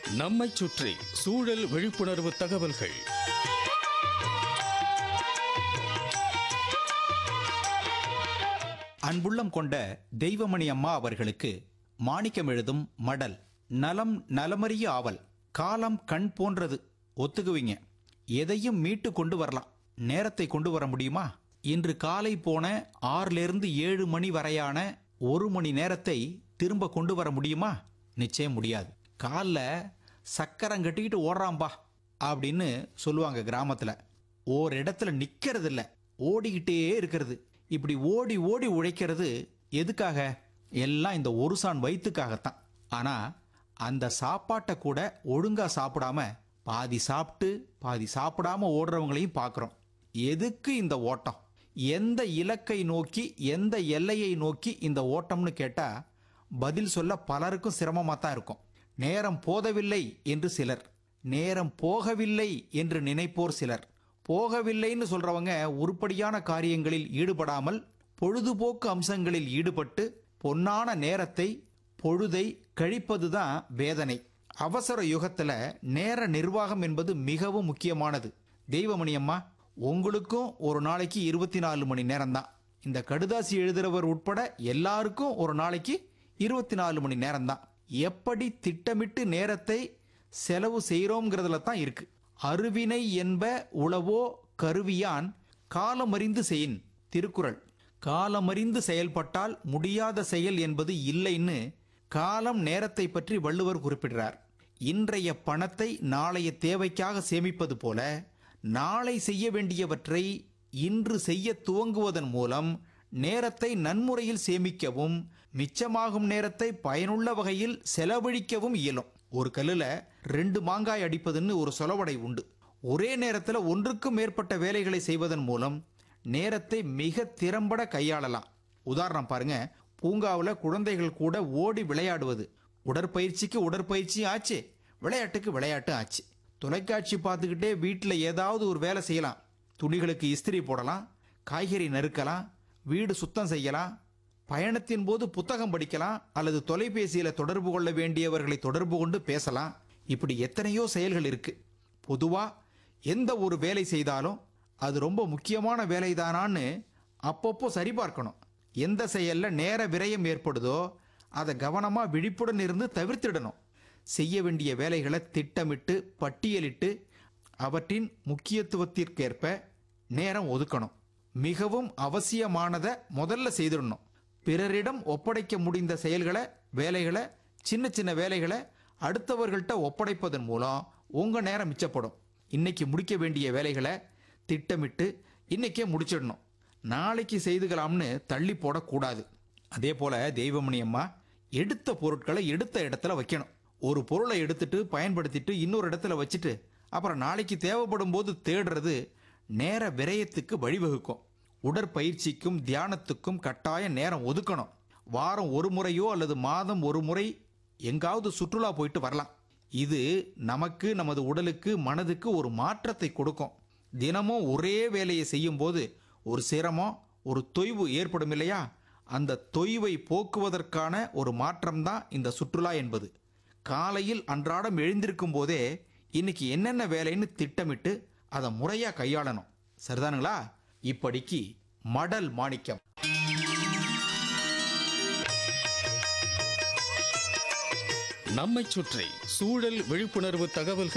நம்மைச் சுற்றி சூழல் விழிப்புணர்வு தகவல்கள் அன்புள்ளம் கொண்ட தெய்வமணி அம்மா அவர்களுக்கு மாணிக்கம் எழுதும் மடல் நலம் நலமறிய ஆவல் காலம் கண் போன்றது ஒத்துக்குவீங்க எதையும் மீட்டு கொண்டு வரலாம் நேரத்தை கொண்டு வர முடியுமா இன்று காலை போன ஆறிலிருந்து ஏழு மணி வரையான ஒரு மணி நேரத்தை திரும்ப கொண்டு வர முடியுமா நிச்சயம் முடியாது காலில் சக்கரம் கட்டிக்கிட்டு ஓடுறாம்பா அப்படின்னு சொல்லுவாங்க கிராமத்தில் ஓர் இடத்துல நிக்கிறது இல்ல ஓடிக்கிட்டே இருக்கிறது இப்படி ஓடி ஓடி உழைக்கிறது எதுக்காக எல்லாம் இந்த ஒரு சான் வயிற்றுக்காகத்தான் ஆனா அந்த சாப்பாட்டை கூட ஒழுங்கா சாப்பிடாம பாதி சாப்பிட்டு பாதி சாப்பிடாம ஓடுறவங்களையும் பார்க்குறோம் எதுக்கு இந்த ஓட்டம் எந்த இலக்கை நோக்கி எந்த எல்லையை நோக்கி இந்த ஓட்டம்னு கேட்டா பதில் சொல்ல பலருக்கும் சிரமமா தான் இருக்கும் நேரம் போதவில்லை என்று சிலர் நேரம் போகவில்லை என்று நினைப்போர் சிலர் போகவில்லைன்னு சொல்றவங்க உருப்படியான காரியங்களில் ஈடுபடாமல் பொழுதுபோக்கு அம்சங்களில் ஈடுபட்டு பொன்னான நேரத்தை பொழுதை கழிப்பதுதான் வேதனை அவசர யுகத்துல நேர நிர்வாகம் என்பது மிகவும் முக்கியமானது தெய்வமணி அம்மா உங்களுக்கும் ஒரு நாளைக்கு இருபத்தி நாலு மணி நேரம் தான் இந்த கடுதாசி எழுதுறவர் உட்பட எல்லாருக்கும் ஒரு நாளைக்கு இருபத்தி நாலு மணி நேரம் தான் எப்படி திட்டமிட்டு நேரத்தை செலவு செய்கிறோங்கிறதுல தான் இருக்கு அருவினை என்ப உளவோ கருவியான் காலமறிந்து செயின் திருக்குறள் காலமறிந்து செயல்பட்டால் முடியாத செயல் என்பது இல்லைன்னு காலம் நேரத்தை பற்றி வள்ளுவர் குறிப்பிடுறார் இன்றைய பணத்தை நாளைய தேவைக்காக சேமிப்பது போல நாளை செய்ய வேண்டியவற்றை இன்று செய்ய துவங்குவதன் மூலம் நேரத்தை நன்முறையில் சேமிக்கவும் மிச்சமாகும் நேரத்தை பயனுள்ள வகையில் செலவழிக்கவும் இயலும் ஒரு கல்லுல ரெண்டு மாங்காய் அடிப்பதுன்னு ஒரு சொலவடை உண்டு ஒரே நேரத்தில் ஒன்றுக்கும் மேற்பட்ட வேலைகளை செய்வதன் மூலம் நேரத்தை மிக திறம்பட கையாளலாம் உதாரணம் பாருங்க பூங்காவில் குழந்தைகள் கூட ஓடி விளையாடுவது உடற்பயிற்சிக்கு உடற்பயிற்சி ஆச்சு விளையாட்டுக்கு விளையாட்டு ஆச்சு தொலைக்காட்சி பார்த்துக்கிட்டே வீட்டில் ஏதாவது ஒரு வேலை செய்யலாம் துணிகளுக்கு இஸ்திரி போடலாம் காய்கறி நறுக்கலாம் வீடு சுத்தம் செய்யலாம் பயணத்தின் போது புத்தகம் படிக்கலாம் அல்லது தொலைபேசியில தொடர்பு கொள்ள வேண்டியவர்களை தொடர்பு கொண்டு பேசலாம் இப்படி எத்தனையோ செயல்கள் இருக்கு பொதுவா எந்த ஒரு வேலை செய்தாலும் அது ரொம்ப முக்கியமான வேலைதானான்னு அப்பப்போ சரிபார்க்கணும் எந்த செயல்ல நேர விரயம் ஏற்படுதோ அதை கவனமா விழிப்புடன் இருந்து தவிர்த்திடணும் செய்ய வேண்டிய வேலைகளை திட்டமிட்டு பட்டியலிட்டு அவற்றின் முக்கியத்துவத்திற்கேற்ப நேரம் ஒதுக்கணும் மிகவும் அவசியமானதை முதல்ல செய்திடணும் பிறரிடம் ஒப்படைக்க முடிந்த செயல்களை வேலைகளை சின்ன சின்ன வேலைகளை அடுத்தவர்கள்ட்ட ஒப்படைப்பதன் மூலம் உங்க நேரம் மிச்சப்படும் இன்னைக்கு முடிக்க வேண்டிய வேலைகளை திட்டமிட்டு இன்னைக்கே முடிச்சிடணும் நாளைக்கு செய்துக்கலாம்னு தள்ளி போடக்கூடாது அதே போல தெய்வமணி அம்மா எடுத்த பொருட்களை எடுத்த இடத்துல வைக்கணும் ஒரு பொருளை எடுத்துட்டு பயன்படுத்திட்டு இன்னொரு இடத்துல வச்சுட்டு அப்புறம் நாளைக்கு தேவைப்படும் போது தேடுறது நேர விரயத்துக்கு வழிவகுக்கும் உடற்பயிற்சிக்கும் தியானத்துக்கும் கட்டாய நேரம் ஒதுக்கணும் வாரம் ஒரு முறையோ அல்லது மாதம் ஒரு முறை எங்காவது சுற்றுலா போயிட்டு வரலாம் இது நமக்கு நமது உடலுக்கு மனதுக்கு ஒரு மாற்றத்தை கொடுக்கும் தினமும் ஒரே வேலையை செய்யும் போது ஒரு சிரமம் ஒரு தொய்வு ஏற்படும் இல்லையா அந்த தொய்வை போக்குவதற்கான ஒரு மாற்றம்தான் இந்த சுற்றுலா என்பது காலையில் அன்றாடம் எழுந்திருக்கும் போதே இன்னைக்கு என்னென்ன வேலைன்னு திட்டமிட்டு அதை முறையா கையாளணும் சரிதானுங்களா இப்படிக்கு மடல் மாணிக்கம் நம்மைச் சுற்றி சூழல் விழிப்புணர்வு தகவல்கள்